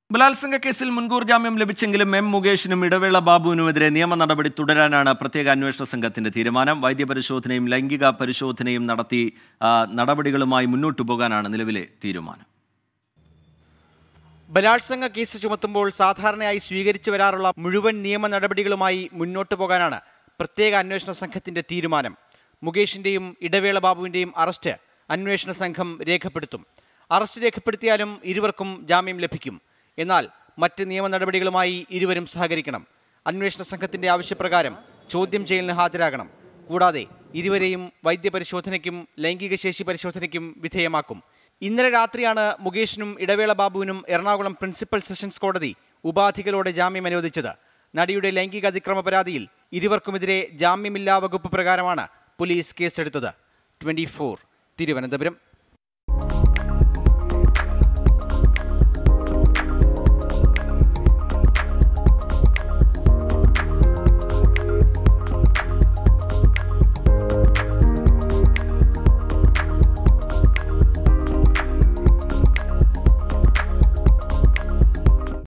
ബലാത്സംഗ കേസിൽ മുൻകൂർ ജാമ്യം ലഭിച്ചെങ്കിലും എം മുകേഷിനും ഇടവേള ബാബുവിനുമെതിരെ നിയമ നടപടി തുടരാനാണ് പ്രത്യേക അന്വേഷണ സംഘത്തിന്റെ തീരുമാനം വൈദ്യപരിശോധനയും ലൈംഗിക പരിശോധനയും നടത്തി ആ, നടപടികളുമായി മുന്നോട്ടു പോകാനാണ് നിലവിലെ തീരുമാനം ബലാത്സംഗ കേസ് ചുമത്തുമ്പോൾ സാധാരണയായി സ്വീകരിച്ചു വരാറുള്ള മുഴുവൻ നിയമ നടപടികളുമായി മുന്നോട്ടു പോകാനാണ് പ്രത്യേക അന്വേഷണ സംഘത്തിന്റെ തീരുമാനം മുകേഷിന്റെയും ഇടവേള ബാബുവിന്റെയും അറസ്റ്റ് അന്വേഷണ സംഘം രേഖപ്പെടുത്തും അറസ്റ്റ് രേഖപ്പെടുത്തിയാലും ഇരുവർക്കും ജാമ്യം ലഭിക്കും എന്നാൽ മറ്റ് നിയമ നടപടികളുമായി ഇരുവരും സഹകരിക്കണം അന്വേഷണ സംഘത്തിന്റെ ആവശ്യപ്രകാരം ചോദ്യം ചെയ്യലിന് ഹാജരാകണം കൂടാതെ ഇരുവരെയും വൈദ്യപരിശോധനയ്ക്കും ലൈംഗിക ശേഷി പരിശോധനയ്ക്കും വിധേയമാക്കും ഇന്നലെ രാത്രിയാണ് മുകേഷിനും ഇടവേള ബാബുവിനും എറണാകുളം പ്രിൻസിപ്പൽ സെഷൻസ് കോടതി ഉപാധികളോടെ ജാമ്യം അനുവദിച്ചത് നടിയുടെ ലൈംഗിക അതിക്രമ പരാതിയിൽ ഇരുവർക്കുമെതിരെ ജാമ്യമില്ലാ വകുപ്പ് പ്രകാരമാണ് പോലീസ് കേസെടുത്തത് ട്വന്റി തിരുവനന്തപുരം